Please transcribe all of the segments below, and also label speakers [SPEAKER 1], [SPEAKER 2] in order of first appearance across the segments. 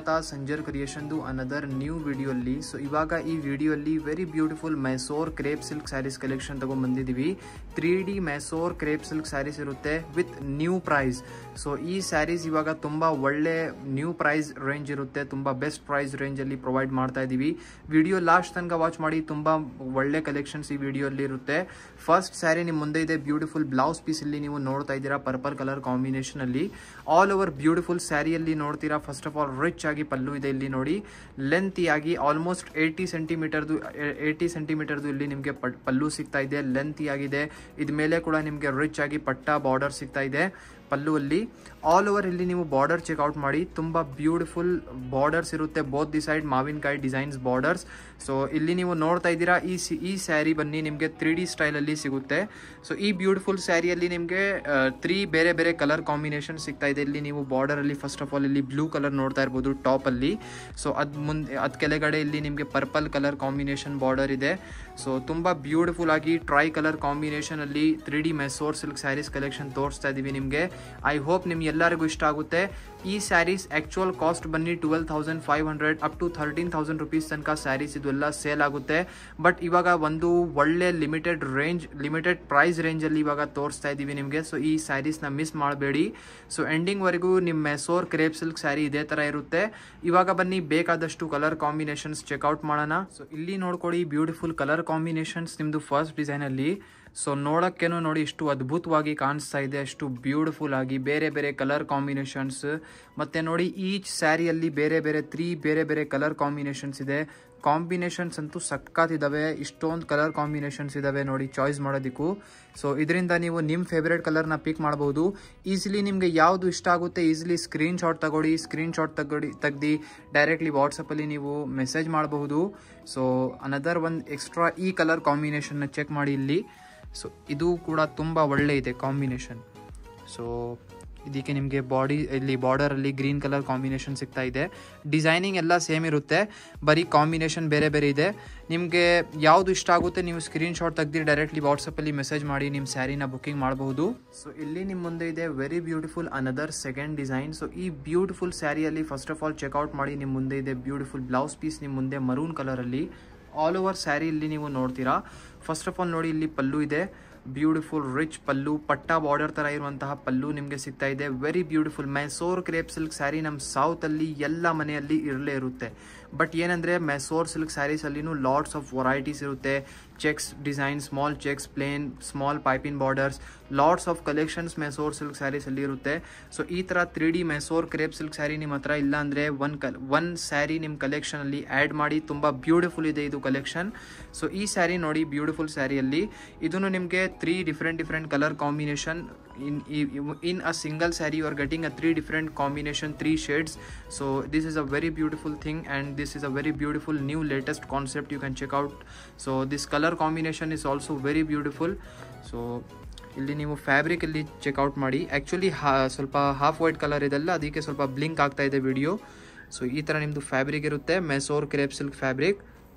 [SPEAKER 1] ಸ್ವಾಗತ ಸಂಜರ್ ಕ್ರಿಯೇಷನ್ದು another new ವಿಡಿಯೋಲ್ಲಿ ಸೊ ಇವಾಗ ಈ ವಿಡಿಯೋಲ್ಲಿ very beautiful Mysore crepe silk sarees collection ತಗೊಂಡ್ಬಂದಿದ್ದೀವಿ three D Mysore crepe silk sarees ಇರುತ್ತೆ ವಿತ್ ನ್ಯೂ ಪ್ರೈಸ್ ಸೊ ಈ ಸ್ಯಾರೀಸ್ ಇವಾಗ ತುಂಬ ಒಳ್ಳೆ ನ್ಯೂ ಪ್ರೈಸ್ ರೇಂಜ್ ಇರುತ್ತೆ ತುಂಬ ಬೆಸ್ಟ್ ಪ್ರೈಸ್ ರೇಂಜಲ್ಲಿ ಪ್ರೊವೈಡ್ ಮಾಡ್ತಾ ಇದ್ದೀವಿ ವಿಡಿಯೋ ಲಾಸ್ಟ್ ತನಕ ವಾಚ್ ಮಾಡಿ ತುಂಬ ಒಳ್ಳೆ ಕಲೆಕ್ಷನ್ಸ್ ಈ ವಿಡಿಯೋಲ್ಲಿ ಇರುತ್ತೆ ಫಸ್ಟ್ ಸ್ಯಾರಿ ನಿಮ್ಮ ಮುಂದೆ ಇದೆ ಬ್ಯೂಟಿಫುಲ್ ಬ್ಲೌಸ್ ಪೀಸ್ ಇಲ್ಲಿ ನೀವು ನೋಡ್ತಾ ಇದ್ದೀರಾ ಪರ್ಪಲ್ ಕಲರ್ ಕಾಂಬಿನೇಷನ್ ಅಲ್ಲಿ ಆಲ್ ಓವರ್ ಬ್ಯೂಟಿಫುಲ್ ಸ್ಯಾರಿಯಲ್ಲಿ ನೋಡ್ತೀರಾ ಫಸ್ಟ್ ಆಫ್ ಆಲ್ ರಿಚ್ ಆಗಿ ಪಲ್ಲು ಇದೆ ಇಲ್ಲಿ ನೋಡಿ ಲೆಂತಿಯಾಗಿ ಆಲ್ಮೋಸ್ಟ್ ಏಯ್ಟಿ ಸೆಂಟಿಮೀಟರ್ದು ಏಯ್ಟಿ ಸೆಂಟಿಮೀಟರ್ದು ಇಲ್ಲಿ ನಿಮಗೆ ಪಲ್ಲು ಸಿಗ್ತಾ ಇದೆ ಲೆಂತಿಯಾಗಿದೆ ಇದ ಮೇಲೆ ಕೂಡ ನಿಮಗೆ ರಿಚ್ ಆಗಿ ಪಟ್ಟ ಬಾರ್ಡರ್ ಸಿಗ್ತಾ ಇದೆ ಪಲ್ಲು ಅಲ್ಲಿ ಆಲ್ ಓವರ್ ಇಲ್ಲಿ ನೀವು ಬಾರ್ಡರ್ ಚೆಕ್ಔಟ್ ಮಾಡಿ ತುಂಬ ಬ್ಯೂಟಿಫುಲ್ ಬಾರ್ಡರ್ಸ್ ಇರುತ್ತೆ ಬೋತ್ ದಿ ಸೈಡ್ ಮಾವಿನಕಾಯಿ ಡಿಸೈನ್ಸ್ ಬಾರ್ಡರ್ಸ್ ಸೊ ಇಲ್ಲಿ ನೀವು ನೋಡ್ತಾ ಇದ್ದೀರಾ ಈ ಸಿ ಈ ಸ್ಯಾರಿ ಬನ್ನಿ ನಿಮಗೆ ತ್ರೀ ಡಿ ಸ್ಟೈಲಲ್ಲಿ ಸಿಗುತ್ತೆ ಸೊ ಈ ಬ್ಯೂಟಿಫುಲ್ ಸ್ಯಾರಿಯಲ್ಲಿ ನಿಮಗೆ ತ್ರೀ ಬೇರೆ ಬೇರೆ ಕಲರ್ ಕಾಂಬಿನೇಷನ್ ಸಿಗ್ತಾ ಇದೆ ಇಲ್ಲಿ ನೀವು ಬಾರ್ಡರಲ್ಲಿ ಫಸ್ಟ್ ಆಫ್ ಆಲ್ ಇಲ್ಲಿ ಬ್ಲೂ ಕಲರ್ ನೋಡ್ತಾ ಇರ್ಬೋದು ಟಾಪಲ್ಲಿ ಸೊ ಅದು ಮುಂದೆ ಅದು ಕೆಳಗಡೆ ಇಲ್ಲಿ ನಿಮಗೆ ಪರ್ಪಲ್ ಕಲರ್ ಕಾಂಬಿನೇಷನ್ ಬಾರ್ಡರ್ ಇದೆ ಸೊ ತುಂಬ ಬ್ಯೂಟಿಫುಲ್ ಆಗಿ ಟ್ರೈ ಕಲರ್ ಕಾಂಬಿನೇಷನಲ್ಲಿ three D Mysore silk sarees collection ತೋರಿಸ್ತಾ ಇದ್ದೀವಿ ನಿಮಗೆ ಐ ಹೋಪ್ ನಿಮ್ಗೆ ಎಲ್ಲರಿಗೂ ಇಷ್ಟ ಆಗುತ್ತೆ ಈ ಸ್ಯಾರೀಸ್ ಆ್ಯಕ್ಚುಯಲ್ ಕಾಸ್ಟ್ ಬನ್ನಿ twelve thousand five hundred up to thirteen thousand rupees ತನಕ ಸ್ಯಾರೀಸ್ ಇದೆಲ್ಲ ಸೇಲ್ ಆಗುತ್ತೆ ಬಟ್ ಇವಾಗ ಒಂದು ಒಳ್ಳೆ ಲಿಮಿಟೆಡ್ ರೇಂಜ್ ಲಿಮಿಟೆಡ್ ಪ್ರೈಸ್ ರೇಂಜಲ್ಲಿ ಇವಾಗ ತೋರಿಸ್ತಾ ಇದ್ದೀವಿ ನಿಮಗೆ ಸೊ ಈ ಸ್ಯಾರೀಸ್ನ ಮಿಸ್ ಮಾಡಬೇಡಿ ಸೊ ಎಂಡಿಂಗ್ವರೆಗೂ ನಿಮ್ಮ ಮೆಸೋರ್ ಕ್ರೇಪ್ ಸಿಲ್ಕ್ ಸ್ಯಾರಿ ಇದೇ ಥರ ಇರುತ್ತೆ ಇವಾಗ ಬನ್ನಿ ಬೇಕಾದಷ್ಟು ಕಲರ್ ಕಾಂಬಿನೇಷನ್ಸ್ ಚೆಕ್ಔಟ್ ಮಾಡೋಣ ಸೊ ಇಲ್ಲಿ ನೋಡ್ಕೊಡಿ ಬ್ಯೂಟಿಫುಲ್ ಕಲರ್ ಕಾಂಬಿನೇಷನ್ಸ್ ನಿಮ್ಮದು ಫಸ್ಟ್ ಡಿಸೈನಲ್ಲಿ ಸೊ ನೋಡೋಕ್ಕೇನು ನೋಡಿ ಇಷ್ಟು ಅದ್ಭುತವಾಗಿ ಕಾಣಿಸ್ತಾ ಇದೆ ಅಷ್ಟು ಬ್ಯೂಟಿಫುಲ್ ಆಗಿ ಬೇರೆ ಬೇರೆ ಕಲರ್ ಕಾಂಬಿನೇಷನ್ಸ್ ಮತ್ತು ನೋಡಿ ಈಚ್ ಸ್ಯಾರಿಯಲ್ಲಿ ಬೇರೆ ಬೇರೆ ತ್ರೀ ಬೇರೆ ಬೇರೆ ಕಲರ್ ಕಾಂಬಿನೇಷನ್ಸ್ ಇದೆ ಕಾಂಬಿನೇಷನ್ಸ್ ಅಂತೂ ಸಕ್ಕತ್ತಿದ್ದಾವೆ ಇಷ್ಟೊಂದು ಕಲರ್ ಕಾಂಬಿನೇಷನ್ಸ್ ಇದ್ದಾವೆ ನೋಡಿ ಚಾಯ್ಸ್ ಮಾಡೋದಕ್ಕೂ ಸೊ ಇದರಿಂದ ನೀವು ನಿಮ್ಮ ಫೇವ್ರೇಟ್ ಕಲರ್ನ ಪಿಕ್ ಮಾಡ್ಬೋದು ಈಸಿಲಿ ನಿಮಗೆ ಯಾವುದು ಇಷ್ಟ ಆಗುತ್ತೆ ಈಸಿಲಿ ಸ್ಕ್ರೀನ್ ಶಾಟ್ ತಗೊಳ್ಳಿ ಸ್ಕ್ರೀನ್ ಶಾಟ್ ತಗೊಳ್ಳಿ ತೆಗ್ದು ಡೈರೆಕ್ಟ್ಲಿ ವಾಟ್ಸಪ್ಪಲ್ಲಿ ನೀವು ಮೆಸೇಜ್ ಮಾಡಬಹುದು ಸೊ ಅನದರ್ ಒಂದು ಎಕ್ಸ್ಟ್ರಾ ಈ ಕಲರ್ ಕಾಂಬಿನೇಷನ್ನ ಚೆಕ್ ಮಾಡಿ ಇಲ್ಲಿ ಸೊ ಇದು ಕೂಡ ತುಂಬ ಒಳ್ಳೆ ಇದೆ ಕಾಂಬಿನೇಷನ್ ಸೊ ಇದಕ್ಕೆ ನಿಮಗೆ ಬಾಡಿ ಇಲ್ಲಿ ಬಾರ್ಡರಲ್ಲಿ ಗ್ರೀನ್ ಕಲರ್ ಕಾಂಬಿನೇಷನ್ ಸಿಗ್ತಾ ಇದೆ ಡಿಸೈನಿಂಗ್ ಎಲ್ಲ ಸೇಮ್ ಇರುತ್ತೆ ಬರೀ ಕಾಂಬಿನೇಷನ್ ಬೇರೆ ಬೇರೆ ಇದೆ ನಿಮಗೆ ಯಾವುದು ಇಷ್ಟ ಆಗುತ್ತೆ ನೀವು ಸ್ಕ್ರೀನ್ ಶಾಟ್ ತೆಗ್ದು ಡೈರೆಕ್ಟ್ಲಿ ವಾಟ್ಸಪ್ಪಲ್ಲಿ ಮೆಸೇಜ್ ಮಾಡಿ ನಿಮ್ಮ ಸ್ಯಾರಿನ ಬುಕ್ಕಿಂಗ್ ಮಾಡಬಹುದು ಸೊ ಇಲ್ಲಿ ನಿಮ್ಮ ಮುಂದೆ ಇದೆ very beautiful another second design so ಈ ಬ್ಯೂಟಿಫುಲ್ ಸ್ಯಾರಿಯಲ್ಲಿ ಫಸ್ಟ್ ಆಫ್ ಆಲ್ ಚೆಕ್ಔಟ್ ಮಾಡಿ ನಿಮ್ಮ ಮುಂದೆ ಇದೆ ಬ್ಯೂಟಿಫುಲ್ ಬ್ಲೌಸ್ ಪೀಸ್ ನಿಮ್ಮ ಮುಂದೆ ಮರೂನ್ ಕಲರಲ್ಲಿ ಆಲ್ ಓವರ್ ಸ್ಯಾರಿ ಇಲ್ಲಿ ನೀವು ನೋಡ್ತೀರಾ ಫಸ್ಟ್ ಆಫ್ ಆಲ್ ನೋಡಿ ಇಲ್ಲಿ ಪಲ್ಲು ಇದೆ ಬ್ಯೂಟಿಫುಲ್ ರಿಚ್ ಪಲ್ಲು ಪಟ್ಟ ಬಾರ್ಡರ್ ಥರ ಇರುವಂತಹ ಪಲ್ಲು ನಿಮಗೆ ಸಿಗ್ತಾ ಇದೆ very beautiful Mysore crepe silk sari ನಮ್ಮ ಸೌತಲ್ಲಿ ಎಲ್ಲ ಮನೆಯಲ್ಲಿ ಇರಲೇ ಇರುತ್ತೆ ಬಟ್ ಏನಂದರೆ ಮೆಸೋರ್ ಸಿಲ್ಕ್ ಸ್ಯಾರೀಸಲ್ಲಿನೂ ಲಾಟ್ಸ್ ಆಫ್ ವೆರೈಟೀಸ್ ಇರುತ್ತೆ checks design small checks plain small piping borders lots of collections Mysore silk ಸ್ಯಾರೀಸಲ್ಲಿ ಇರುತ್ತೆ ಸೊ ಈ ಥರ three D Mysore crepe silk sari ನಿಮ್ಮ ಹತ್ರ ಇಲ್ಲ ಅಂದರೆ ಒನ್ ಕಲ್ ಒನ್ ಸ್ಯಾರಿ ನಿಮ್ಮ ಕಲೆಕ್ಷನಲ್ಲಿ ಆ್ಯಡ್ ಮಾಡಿ ತುಂಬ ಬ್ಯೂಟಿಫುಲ್ ಇದೆ ಇದು ಕಲೆಕ್ಷನ್ ಸೊ ಈ ಸ್ಯಾರಿ ನೋಡಿ ಬ್ಯೂಟಿಫುಲ್ ಸ್ಯಾರಿಯಲ್ಲಿ ಇದನ್ನು ನಿಮಗೆ three different different colour combination in in a single saree you are getting a three different combination three shades so this is a very beautiful thing and this is a very beautiful new latest concept you can check out so this color combination is also very beautiful so ಇಲ್ಲಿ ನೀವು fabric ಇಲ್ಲಿ check out ಮಾಡಿ actually ಹಾ ಸ್ವಲ್ಪ half white colour ಇದೆಲ್ಲ ಅದಕ್ಕೆ ಸ್ವಲ್ಪ blink ಆಗ್ತಾ ಇದೆ ವಿಡಿಯೋ ಸೊ ಈ ಥರ ನಿಮ್ಮದು ಫ್ಯಾಬ್ರಿಕ್ ಇರುತ್ತೆ Mysore crepe silk fabric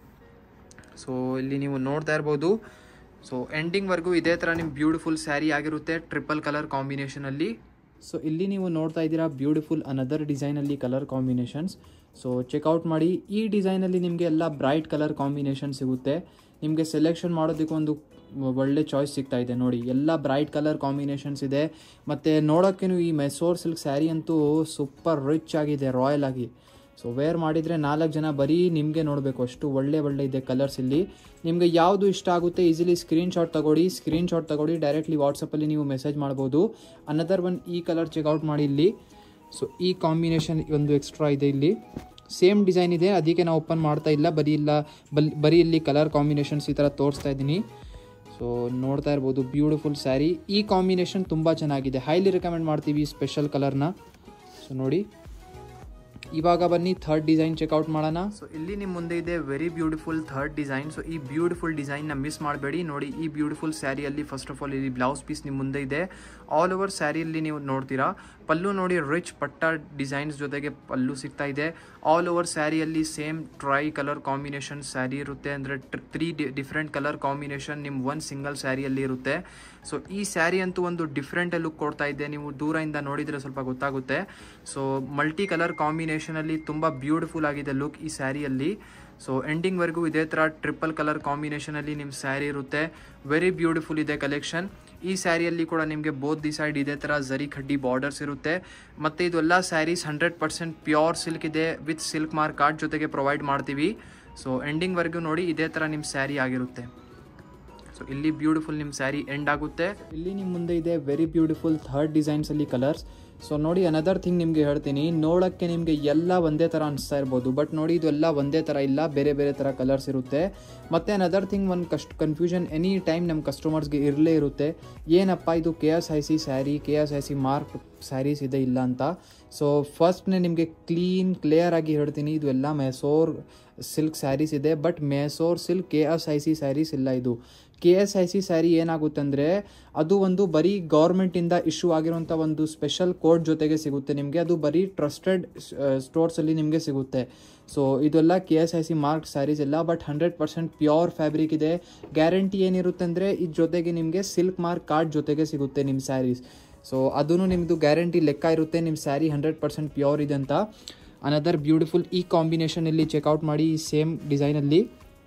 [SPEAKER 1] so ಇಲ್ಲಿ ನೀವು ನೋಡ್ತಾ ಇರ್ಬೋದು ಸೊ ಎಂಡಿಂಗ್ವರೆಗೂ ಇದೇ ಥರ ನಿಮ್ಮ ಬ್ಯೂಟಿಫುಲ್ ಸ್ಯಾರಿ ಆಗಿರುತ್ತೆ ಟ್ರಿಪಲ್ ಕಲರ್ ಕಾಂಬಿನೇಷನಲ್ಲಿ ಸೊ ಇಲ್ಲಿ ನೀವು ನೋಡ್ತಾ ಇದ್ದೀರಾ ಬ್ಯೂಟಿಫುಲ್ ಅನದರ್ ಡಿಸೈನಲ್ಲಿ ಕಲರ್ ಕಾಂಬಿನೇಷನ್ಸ್ ಸೊ ಚೆಕ್ಔಟ್ ಮಾಡಿ ಈ ಡಿಸೈನಲ್ಲಿ ನಿಮಗೆ ಎಲ್ಲ ಬ್ರೈಟ್ ಕಲರ್ ಕಾಂಬಿನೇಷನ್ ಸಿಗುತ್ತೆ ನಿಮಗೆ ಸೆಲೆಕ್ಷನ್ ಮಾಡೋದಕ್ಕೆ ಒಂದು ಒಳ್ಳೆ ಚಾಯ್ಸ್ ಸಿಗ್ತಾ ಇದೆ ನೋಡಿ ಎಲ್ಲ ಬ್ರೈಟ್ ಕಲರ್ ಕಾಂಬಿನೇಷನ್ಸ್ ಇದೆ ಮತ್ತು ನೋಡೋಕ್ಕೇನು ಈ ಮೆಸೋರ್ ಸಿಲ್ಕ್ ಸ್ಯಾರಿ ಅಂತೂ ಸೂಪರ್ ರಿಚ್ ಆಗಿದೆ ರಾಯಲ್ ಆಗಿ ಸೊ ವೇರ್ ಮಾಡಿದರೆ ನಾಲ್ಕು ಜನ ಬರೀ ನಿಮಗೆ ನೋಡಬೇಕು ಅಷ್ಟು ಒಳ್ಳೆ ಒಳ್ಳೆ ಇದೆ ಕಲರ್ಸ್ ಇಲ್ಲಿ ನಿಮಗೆ ಯಾವುದು ಇಷ್ಟ ಆಗುತ್ತೆ ಈಸಿಲಿ ಸ್ಕ್ರೀನ್ ಶಾಟ್ ತಗೊಳ್ಳಿ ಸ್ಕ್ರೀನ್ ಶಾಟ್ ತಗೊಳ್ಳಿ ಡೈರೆಕ್ಟ್ಲಿ ವಾಟ್ಸಪ್ಪಲ್ಲಿ ನೀವು ಮೆಸೇಜ್ ಮಾಡ್ಬೋದು ಅನದರ್ ಒನ್ ಈ ಕಲರ್ ಚೆಕ್ಔಟ್ ಮಾಡಿ ಇಲ್ಲಿ ಸೊ ಈ ಕಾಂಬಿನೇಷನ್ ಒಂದು ಎಕ್ಸ್ಟ್ರಾ ಇದೆ ಇಲ್ಲಿ ಸೇಮ್ ಡಿಸೈನ್ ಇದೆ ಅದಕ್ಕೆ ನಾವು ಓಪನ್ ಮಾಡ್ತಾ ಇಲ್ಲ ಬರೀ ಇಲ್ಲ ಬಲ್ ಬರೀ ಇಲ್ಲಿ ಕಲರ್ ಕಾಂಬಿನೇಷನ್ಸ್ ಈ ಥರ ತೋರಿಸ್ತಾ ಇದ್ದೀನಿ ಸೊ ನೋಡ್ತಾ ಇರ್ಬೋದು ಬ್ಯೂಟಿಫುಲ್ ಸ್ಯಾರಿ ಈ ಕಾಂಬಿನೇಷನ್ ತುಂಬ ಚೆನ್ನಾಗಿದೆ ಹೈಲಿ ರೆಕಮೆಂಡ್ ಮಾಡ್ತೀವಿ ಸ್ಪೆಷಲ್ ಕಲರ್ನ ಸೊ ನೋಡಿ ಇವಾಗ ಬನ್ನಿ ಥರ್ಡ್ ಡಿಸೈನ್ ಚೆಕ್ಔಟ್ ಮಾಡೋಣ ಸೊ ಇಲ್ಲಿ ನಿಮ್ಮ ಮುಂದೆ ಇದೆ very beautiful third design so ಈ ಬ್ಯೂಟಿಫುಲ್ ಡಿಸೈನ್ನ ಮಿಸ್ ಮಾಡಬೇಡಿ ನೋಡಿ ಈ ಬ್ಯೂಟಿಫುಲ್ ಸ್ಯಾರಿಯಲ್ಲಿ ಫಸ್ಟ್ ಆಫ್ ಆಲ್ ಇಲ್ಲಿ ಬ್ಲೌಸ್ ಪೀಸ್ ನಿಮ್ಮ ಮುಂದೆ ಇದೆ ಆಲ್ ಓವರ್ ಸ್ಯಾರಿಯಲ್ಲಿ ನೀವು ನೋಡ್ತೀರಾ ಪಲ್ಲು ನೋಡಿ ರಿಚ್ ಪಟ್ಟ ಡಿಸೈನ್ಸ್ ಜೊತೆಗೆ ಪಲ್ಲು ಸಿಗ್ತಾ ಇದೆ ಆಲ್ ಓವರ್ ಸ್ಯಾರಿಯಲ್ಲಿ same tri colour combination sari ಇರುತ್ತೆ ಅಂದರೆ ತ್ರೀ ಡಿಫ್ರೆಂಟ್ ಕಲರ್ ಕಾಂಬಿನೇಷನ್ ನಿಮ್ಮ ಒಂದು ಸಿಂಗಲ್ ಸ್ಯಾರಿಯಲ್ಲಿ ಇರುತ್ತೆ ಸೊ ಈ ಸ್ಯಾರಿ ಅಂತೂ ಒಂದು ಡಿಫ್ರೆಂಟ್ ಲುಕ್ ಕೊಡ್ತಾ ಇದೆ ನೀವು ದೂರದಿಂದ ನೋಡಿದರೆ ಸ್ವಲ್ಪ ಗೊತ್ತಾಗುತ್ತೆ ಸೊ ಮಲ್ಟಿ ಕಲರ್ ಕಾಂಬಿನೇಷನ್ ಕಾಂಬಿನೇಷನಲ್ಲಿ ತುಂಬ ಬ್ಯೂಟಿಫುಲ್ ಆಗಿದೆ ಲುಕ್ ಈ ಸ್ಯಾರಿಯಲ್ಲಿ ಸೊ ಎಂಡಿಂಗ್ವರೆಗೂ ಇದೇ ಥರ ಟ್ರಿಪಲ್ ಕಲರ್ ಕಾಂಬಿನೇಷನಲ್ಲಿ ನಿಮ್ಮ ಸ್ಯಾರಿ ಇರುತ್ತೆ ವೆರಿ ಬ್ಯೂಟಿಫುಲ್ ಇದೆ ಕಲೆಕ್ಷನ್ ಈ ಸ್ಯಾರಿಯಲ್ಲಿ ಕೂಡ ನಿಮಗೆ ಬೋತ್ ದಿ ಸೈಡ್ ಇದೇ ಥರ ಜರಿ ಖಡ್ಡಿ ಬಾರ್ಡರ್ಸ್ ಇರುತ್ತೆ ಮತ್ತು ಇದೆಲ್ಲ sarees hundred percent pure silk ಇದೆ ವಿತ್ ಸಿಲ್ಕ್ ಮಾರ್ಕ್ ಕಾರ್ಡ್ ಜೊತೆಗೆ ಪ್ರೊವೈಡ್ ಮಾಡ್ತೀವಿ ಸೊ ಎಂಡಿಂಗ್ವರೆಗೂ ನೋಡಿ ಇದೇ ಥರ ನಿಮ್ಮ ಸ್ಯಾರಿ ಆಗಿರುತ್ತೆ ಸೊ ಇಲ್ಲಿ ಬ್ಯೂಟಿಫುಲ್ ನಿಮ್ಮ ಸ್ಯಾರಿ ಎಂಡ್ ಆಗುತ್ತೆ ಇಲ್ಲಿ ನಿಮ್ಮ ಮುಂದೆ ಇದೆ ವೆರಿ ಬ್ಯೂಟಿಫುಲ್ ಥರ್ಡ್ ಡಿಸೈನ್ಸಲ್ಲಿ ಕಲರ್ಸ್ ಸೊ ನೋಡಿ ಅನದರ್ ಥಿಂಗ್ ನಿಮಗೆ ಹೇಳ್ತೀನಿ ನೋಡೋಕ್ಕೆ ನಿಮಗೆ ಎಲ್ಲ ಒಂದೇ ಥರ ಅನಿಸ್ತಾ ಇರ್ಬೋದು ಬಟ್ ನೋಡಿ ಇದು ಎಲ್ಲ ಒಂದೇ ಥರ ಇಲ್ಲ ಬೇರೆ ಬೇರೆ ಥರ ಕಲರ್ಸ್ ಇರುತ್ತೆ ಮತ್ತು ಅನದರ್ ಥಿಂಗ್ ಒಂದು ಕಸ್ಟ್ ಕನ್ಫ್ಯೂಷನ್ ಎನಿ ಟೈಮ್ ನಮ್ಮ ಕಸ್ಟಮರ್ಸ್ಗೆ ಇರಲೇ ಇರುತ್ತೆ ಏನಪ್ಪ ಇದು K S I C sari K S I C mark sarees ಇದೆ ಇಲ್ಲ ಅಂತ ಸೊ ಫಸ್ಟ್ನೇ ನಿಮಗೆ ಕ್ಲೀನ್ ಕ್ಲಿಯರ್ ಆಗಿ ಹೇಳ್ತೀನಿ ಇದು ಎಲ್ಲ ಮೆಸೋರ್ ಸಿಲ್ಕ್ ಸ್ಯಾರೀಸ್ ಇದೆ but Mysore silk K S I C sarees ಇಲ್ಲ ಇದು K S I C sari ಏನಾಗುತ್ತೆ ಅಂದರೆ ಅದು ಒಂದು ಬರೀ ಗೌರ್ಮೆಂಟಿಂದ ಇಶ್ಯೂ ಆಗಿರುವಂಥ ಒಂದು ಸ್ಪೆಷಲ್ ಕೋಡ್ ಜೊತೆಗೆ ಸಿಗುತ್ತೆ ನಿಮಗೆ ಅದು ಬರೀ ಟ್ರಸ್ಟೆಡ್ ಸ್ಟೋರ್ಸಲ್ಲಿ ನಿಮಗೆ ಸಿಗುತ್ತೆ ಸೊ ಇದೆಲ್ಲ K S I C mark sarees ಎಲ್ಲ but hundred percent pure fabric ಇದೆ ಗ್ಯಾರಂಟಿ ಏನಿರುತ್ತೆ ಅಂದರೆ ಇದ್ರ ಜೊತೆಗೆ ನಿಮಗೆ ಸಿಲ್ಕ್ ಮಾರ್ಕ್ ಕಾರ್ಡ್ ಜೊತೆಗೆ ಸಿಗುತ್ತೆ ನಿಮ್ಮ ಸ್ಯಾರೀಸ್ ಸೊ ಅದೂ ನಿಮ್ಮದು ಗ್ಯಾರಂಟಿ ಲೆಕ್ಕ ಇರುತ್ತೆ ನಿಮ್ಮ ಸ್ಯಾರಿ ಹಂಡ್ರೆಡ್ ಪರ್ಸೆಂಟ್ ಪ್ಯೂರ್ ಇದೆ ಅಂತ ಅನದರ್ ಬ್ಯೂಟಿಫುಲ್ ಈ ಕಾಂಬಿನೇಷನಲ್ಲಿ ಚೆಕ್ಔಟ್ ಮಾಡಿ ಈ ಸೇಮ್ ಡಿಸೈನಲ್ಲಿ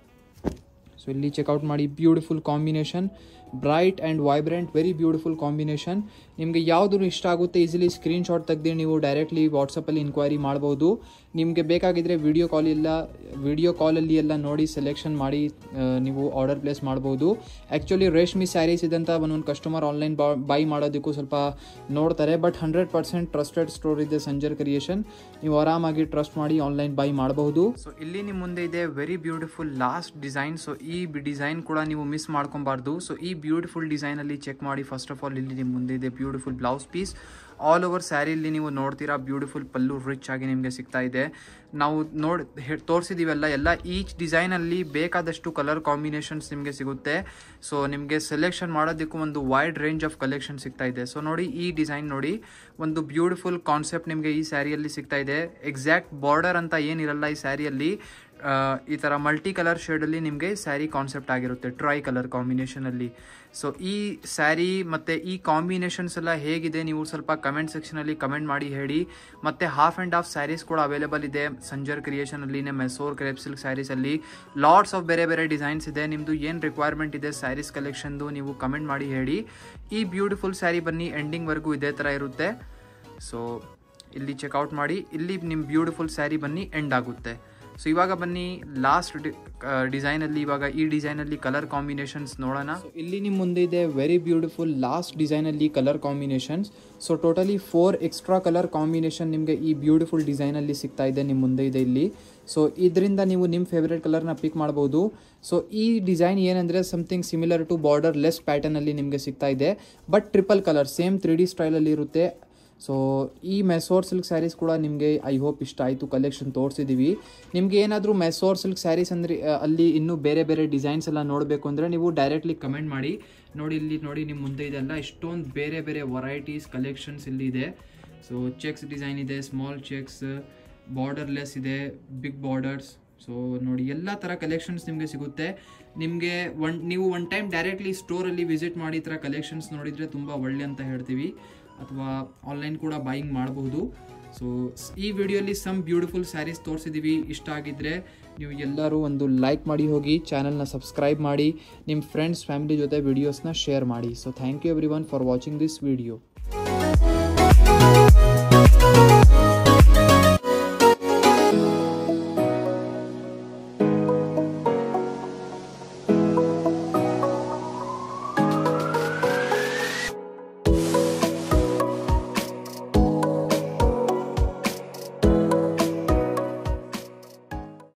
[SPEAKER 1] ಸೊ ಇಲ್ಲಿ ಚೆಕ್ಔಟ್ ಮಾಡಿ beautiful combination bright and vibrant very beautiful combination ನಿಮಗೆ ಯಾವುದು ಇಷ್ಟ ಆಗುತ್ತೆ ಈಸಿಲಿ ಸ್ಕ್ರೀನ್ಶಾಟ್ ತೆಗೆದು ನೀವು ಡೈರೆಕ್ಟ್ಲಿ ವಾಟ್ಸಪ್ಪಲ್ಲಿ ಇನ್ಕ್ವೈರಿ ಮಾಡ್ಬೋದು ನಿಮಗೆ ಬೇಕಾಗಿದ್ದರೆ ವಿಡಿಯೋ ಕಾಲ್ ಇಲ್ಲ ವಿಡಿಯೋ ಕಾಲಲ್ಲಿ ಎಲ್ಲ ನೋಡಿ ಸೆಲೆಕ್ಷನ್ ಮಾಡಿ ಆ, ನೀವು ಆರ್ಡರ್ ಪ್ಲೇಸ್ ಮಾಡ್ಬೋದು ಆ್ಯಕ್ಚುಲಿ ರೇಷ್ಮಿ ಸ್ಯಾರೀಸ್ ಇದಂತ ಒಂದೊಂದು ಕಸ್ಟಮರ್ ಆನ್ಲೈನ್ ಬೈ ಮಾಡೋದಕ್ಕೂ ಸ್ವಲ್ಪ ನೋಡ್ತಾರೆ but hundred percent trusted store ಇದೆ ಸಂಜರ್ ಕ್ರಿಯೇಷನ್ ನೀವು ಆರಾಮಾಗಿ ಟ್ರಸ್ಟ್ ಮಾಡಿ ಆನ್ಲೈನ್ ಬೈ ಮಾಡಬಹುದು ಸೊ ಇಲ್ಲಿ ನಿಮ್ಮ ಮುಂದೆ ಇದೆ very beautiful last design so ಈ ಡಿಸೈನ್ ಕೂಡ ನೀವು ಮಿಸ್ ಮಾಡ್ಕೊಬಾರ್ದು ಸೊ ಈ ಬ್ಯೂಟಿಫುಲ್ ಡಿಸೈನಲ್ಲಿ ಚೆಕ್ ಮಾಡಿ ಫಸ್ಟ್ ಆಫ್ ಆಲ್ ಇಲ್ಲಿ ನಿಮ್ಮ ಮುಂದೆ ಇದೆ beautiful blouse piece all over ಸ್ಯಾರಿಲಿ ನೀವು ನೋಡ್ತೀರಾ ಬ್ಯೂಟಿಫುಲ್ ಪಲ್ಲು ರಿಚ್ ಆಗಿ ನಿಮಗೆ ಸಿಗ್ತಾ ಇದೆ ನಾವು ನೋಡಿ ತೋರಿಸಿದೀವಲ್ಲ ಎಲ್ಲ ಈಚ್ ಡಿಸೈನಲ್ಲಿ ಬೇಕಾದಷ್ಟು ಕಲರ್ ಕಾಂಬಿನೇಷನ್ಸ್ ನಿಮಗೆ ಸಿಗುತ್ತೆ ಸೊ ನಿಮಗೆ ಸೆಲೆಕ್ಷನ್ ಮಾಡೋದಕ್ಕೂ ಒಂದು ವೈಡ್ ರೇಂಜ್ ಆಫ್ ಕಲೆಕ್ಷನ್ ಸಿಗ್ತಾ ಇದೆ ಸೊ ನೋಡಿ ಈ ಡಿಸೈನ್ ನೋಡಿ ಒಂದು ಬ್ಯೂಟಿಫುಲ್ ಕಾನ್ಸೆಪ್ಟ್ ನಿಮಗೆ ಈ ಸ್ಯಾರಿಯಲ್ಲಿ ಸಿಗ್ತಾ ಇದೆ ಎಕ್ಸಾಕ್ಟ್ ಬಾರ್ಡರ್ ಅಂತ ಏನಿರಲ್ಲ ಈ ಸ್ಯಾರಿಯಲ್ಲಿ ಆ, ಈ ಥರ ಮಲ್ಟಿ ಕಲರ್ ಶೇಡಲ್ಲಿ ನಿಮಗೆ ಸ್ಯಾರಿ ಕಾನ್ಸೆಪ್ಟ್ ಆಗಿರುತ್ತೆ ಟ್ರೈ ಕಲರ್ ಕಾಂಬಿನೇಷನಲ್ಲಿ ಸೊ ಈ ಸ್ಯಾರಿ ಮತ್ತು ಈ ಕಾಂಬಿನೇಷನ್ಸ್ ಎಲ್ಲ ಹೇಗಿದೆ ನೀವು ಸ್ವಲ್ಪ ಕಮೆಂಟ್ ಸೆಕ್ಷನಲ್ಲಿ ಕಮೆಂಟ್ ಮಾಡಿ ಹೇಳಿ ಮತ್ತು ಹಾಫ್ ಆ್ಯಂಡ್ ಹಾಫ್ ಸ್ಯಾರೀಸ್ ಕೂಡ ಅವೈಲೇಬಲ್ ಇದೆ ಸಂಜರ್ ಕ್ರಿಯೇಷನಲ್ಲಿ ಮೆಸೋರ್ ಕ್ರೇಪ್ ಸಿಲ್ಕ್ ಸ್ಯಾರೀಸಲ್ಲಿ ಲಾಟ್ಸ್ ಆಫ್ ಬೇರೆ ಬೇರೆ ಡಿಸೈನ್ಸ್ ಇದೆ ನಿಮ್ಮದು ಏನು ರಿಕ್ವೈರ್ಮೆಂಟ್ ಇದೆ ಸ್ಯಾರೀಸ್ ಕಲೆಕ್ಷನ್ದು ನೀವು ಕಮೆಂಟ್ ಮಾಡಿ ಹೇಳಿ ಈ ಬ್ಯೂಟಿಫುಲ್ ಸ್ಯಾರಿ ಬನ್ನಿ ಎಂಡಿಂಗ್ವರೆಗೂ ಇದೇ ಥರ ಇರುತ್ತೆ ಸೊ ಇಲ್ಲಿ ಚೆಕ್ಔಟ್ ಮಾಡಿ ಇಲ್ಲಿ ನಿಮ್ಮ ಬ್ಯೂಟಿಫುಲ್ ಸ್ಯಾರಿ ಬನ್ನಿ ಎಂಡ್ ಆಗುತ್ತೆ ಸೊ ಇವಾಗ ಬನ್ನಿ ಲಾಸ್ಟ್ ಡಿಸೈನಲ್ಲಿ ಇವಾಗ ಈ ಡಿಸೈನಲ್ಲಿ ಕಲರ್ ಕಾಂಬಿನೇಷನ್ಸ್ ನೋಡೋಣ So, ಇಲ್ಲಿ ನಿಮ್ಮ ಮುಂದೆ ಇದೆ ವೆರಿ ಬ್ಯೂಟಿಫುಲ್ ಲಾಸ್ಟ್ ಡಿಸೈನಲ್ಲಿ colour combinations so totally four extra colour combination ನಿಮಗೆ ಈ ಬ್ಯೂಟಿಫುಲ್ ಡಿಸೈನಲ್ಲಿ ಸಿಗ್ತಾ ಇದೆ ನಿಮ್ಮ ಮುಂದೆ ಇದೆ ಇಲ್ಲಿ ಸೊ ಇದರಿಂದ ನೀವು ನಿಮ್ಮ ಫೇವ್ರೆಟ್ ಕಲರ್ನ ಪಿಕ್ ಮಾಡ್ಬೋದು ಸೊ ಈ ಡಿಸೈನ್ ಏನಂದರೆ something similar to borderless ಪ್ಯಾಟರ್ನಲ್ಲಿ ನಿಮಗೆ ಸಿಗ್ತಾ ಇದೆ but triple colour same three D ಸ್ಟೈಲಲ್ಲಿ ಇರುತ್ತೆ ಸೊ ಈ ಮೆಸೋರ್ ಸಿಲ್ಕ್ ಸ್ಯಾರೀಸ್ ಕೂಡ ನಿಮಗೆ ಐ ಹೋಪ್ ಇಷ್ಟ ಆಯಿತು ಕಲೆಕ್ಷನ್ ತೋರಿಸಿದ್ದೀವಿ ನಿಮಗೆ ಏನಾದರೂ ಮೆಸೋರ್ ಸಿಲ್ಕ್ ಸ್ಯಾರೀಸ್ ಅಂದರೆ ಆ, ಅಲ್ಲಿ ಇನ್ನೂ ಬೇರೆ ಬೇರೆ ಡಿಸೈನ್ಸ್ ಎಲ್ಲ ನೋಡಬೇಕು ಅಂದರೆ ನೀವು ಡೈರೆಕ್ಟ್ಲಿ ಕಮೆಂಟ್ ಮಾಡಿ ನೋಡಿ ಇಲ್ಲಿ ನೋಡಿ ನಿಮ್ಮ ಮುಂದೆ ಇದೆಲ್ಲ ಇಷ್ಟೊಂದು ಬೇರೆ ಬೇರೆ ವೆರೈಟೀಸ್ ಕಲೆಕ್ಷನ್ಸ್ ಇಲ್ಲಿ ಇದೆ ಸೊ ಚೆಕ್ಸ್ ಡಿಸೈನ್ ಇದೆ ಸ್ಮಾಲ್ ಚೆಕ್ಸ್ ಬಾರ್ಡರ್ಲೆಸ್ ಇದೆ ಬಿಗ್ ಬಾರ್ಡರ್ಸ್ ಸೊ ನೋಡಿ ಎಲ್ಲ ಥರ ಕಲೆಕ್ಷನ್ಸ್ ನಿಮಗೆ ಸಿಗುತ್ತೆ ನಿಮಗೆ ಒನ್ ನೀವು ಒನ್ ಟೈಮ್ ಡೈರೆಕ್ಟ್ಲಿ ಸ್ಟೋರಲ್ಲಿ ವಿಸಿಟ್ ಮಾಡಿ ಈ ಥರ ಕಲೆಕ್ಷನ್ಸ್ ನೋಡಿದರೆ ತುಂಬ ಒಳ್ಳೆ ಅಂತ ಹೇಳ್ತೀವಿ ಅಥವಾ ಆನ್ಲೈನ್ ಕೂಡ ಬಾಯಿಂಗ್ ಮಾಡಬಹುದು ಸೊ ಈ ವಿಡಿಯೋಲಿ ಸಮ್ ಬ್ಯೂಟಿಫುಲ್ ಸ್ಯಾರೀಸ್ ತೋರಿಸಿದ್ದೀವಿ ಇಷ್ಟ ಆಗಿದ್ದರೆ ನೀವು ಎಲ್ಲರೂ ಒಂದು ಲೈಕ್ ಮಾಡಿ ಹೋಗಿ ಚಾನಲ್ನ ಸಬ್ಸ್ಕ್ರೈಬ್ ಮಾಡಿ ನಿಮ್ಮ ಫ್ರೆಂಡ್ಸ್ ಫ್ಯಾಮಿಲಿ ಜೊತೆ ವಿಡಿಯೋಸ್ನ ಶೇರ್ ಮಾಡಿ so thank you everyone for watching this video